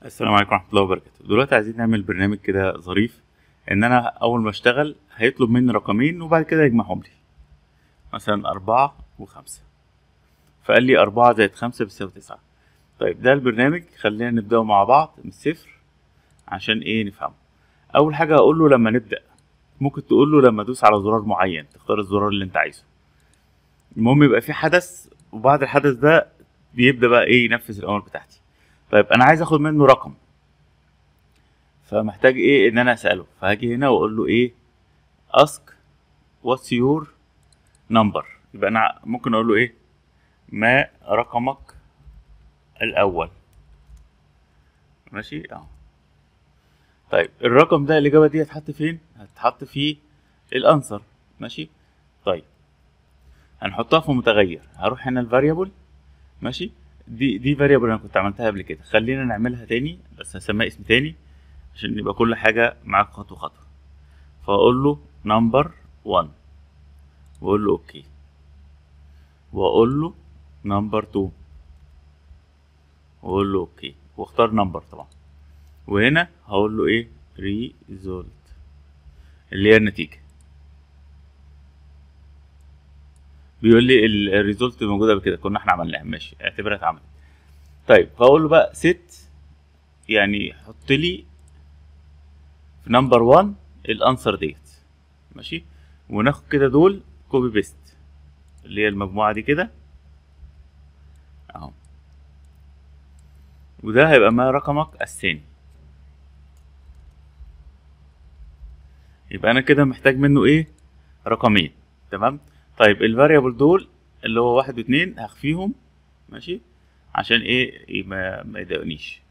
السلام عليكم ورحمة الله وبركاته دلوقتي عايزين نعمل برنامج كده ظريف ان انا اول ما اشتغل هيطلب مني رقمين وبعد كده يجمعهم لي مثلا اربعة وخمسة فقال لي اربعة زائد خمسة بيساوي تسعة طيب ده البرنامج خلينا نبدأه مع بعض من الصفر عشان ايه نفهمه اول حاجة هقول له لما نبدأ ممكن تقول له لما ادوس على زرار معين تختار الزرار اللي انت عايزه المهم يبقى في حدث وبعد الحدث ده بيبدأ بقى ايه ينفذ الامر بتاعتي طيب انا عايز اخد منه رقم فمحتاج ايه ان انا اساله فهاجي هنا واقول له ايه ask what's your number يبقى انا ممكن اقول له ايه ما رقمك الاول ماشي اه طيب الرقم ده الاجابه دي هتحط فين هتحط في الانسر ماشي طيب هنحطها في متغير هروح هنا الفاريبل ماشي دي دي فاريبل انا كنت عملتها قبل كده خلينا نعملها تاني بس هسميها اسم تاني عشان يبقى كل حاجة معاك خطوة خطوة فأقول له نمبر 1 وأقول له أوكي وأقول له نمبر 2 وأقول له أوكي واختار نمبر طبعا وهنا هقول له إيه ريزولت اللي هي النتيجة بيقول لي الريزولت موجودة بكده كنا احنا عملناها ماشي اعتبرها اتعملت طيب فأقول له بقى ست يعني حط لي في نمبر 1 الانسر ديت ماشي وناخد كده دول كوبي بيست اللي هي المجموعه دي كده اهو وده هيبقى ما رقمك الثاني يبقى انا كده محتاج منه ايه رقمين تمام طيب الفاريبل دول اللي هو واحد واتنين هخفيهم ماشي عشان ايه ما, ما يضايقنيش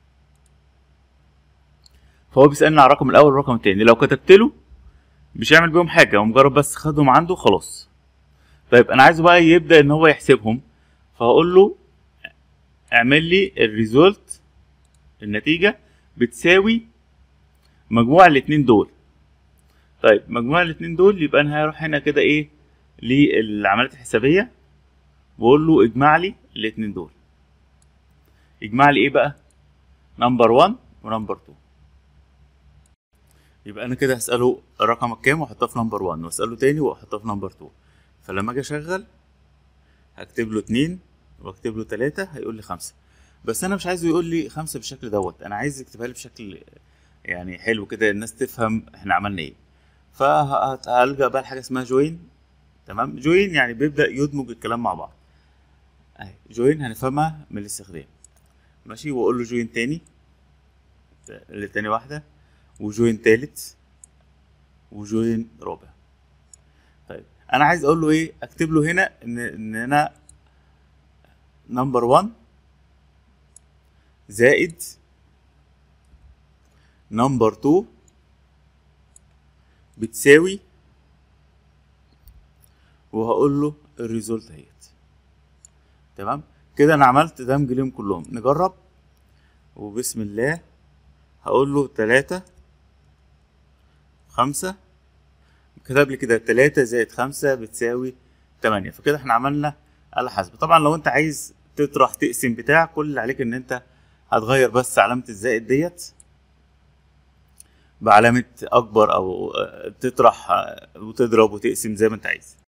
فهو بيسالني على الرقم الاول والرقم التاني لو كتبت له مش هيعمل بيهم حاجه هو مجرد بس خدهم عنده خلاص طيب انا عايزه بقى يبدا ان هو يحسبهم فهقول له اعمل لي الريزولت النتيجه بتساوي مجموع الاتنين دول طيب مجموع الاتنين دول يبقى انا هروح هنا كده ايه للعمليات الحسابيه واقول له اجمع لي الاتنين دول اجمع لي ايه بقى نمبر 1 ونمبر 2 يبقى انا كده هساله رقمك كام واحطها في نمبر 1 واساله تاني واحطها في نمبر 2 فلما اجي اشغل هكتب له 2 واكتب له 3 هيقول لي 5 بس انا مش عايزه يقول لي 5 بالشكل دوت انا عايز يكتبها لي بشكل يعني حلو كده الناس تفهم احنا عملنا ايه فهلجا بقى لحاجه اسمها جوين تمام جوين يعني بيبدا يدمج الكلام مع بعض اهي جوين هنفهمها من الاستخدام ماشي واقول له جوين تاني اللي تاني واحده وجوين تالت وجوين رابع طيب انا عايز اقول له ايه اكتب له هنا ان ان انا نمبر 1 زائد نمبر 2 بتساوي وهقول له الريزولت اهيت تمام كده انا عملت دمج ليهم كلهم نجرب وبسم الله هقول له تلاتة خمسة كتب لي كده تلاتة زائد خمسة بتساوي تمانية فكده احنا عملنا آلة حاسبة طبعا لو انت عايز تطرح تقسم بتاع كل اللي عليك ان انت هتغير بس علامة الزائد ديت بعلامة أكبر أو تطرح وتضرب وتقسم زي ما انت عايز